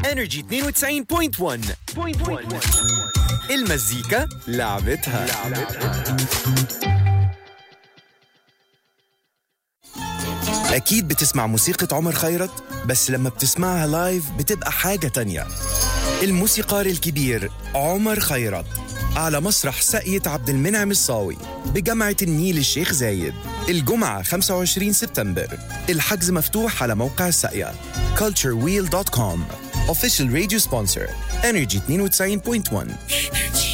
انرجي 92.1 المزيكا لعبتها, أكيد بتسمع موسيقى عمر خيرت بس لما بتسمعها لايف بتبقى حاجة تانية الموسيقار الكبير عمر خيرت على مسرح ساقية عبد المنعم الصاوي بجامعة النيل الشيخ زايد الجمعة 25 سبتمبر الحجز مفتوح على موقع الساقية culturewheel.com Official radio sponsor Energy 92.1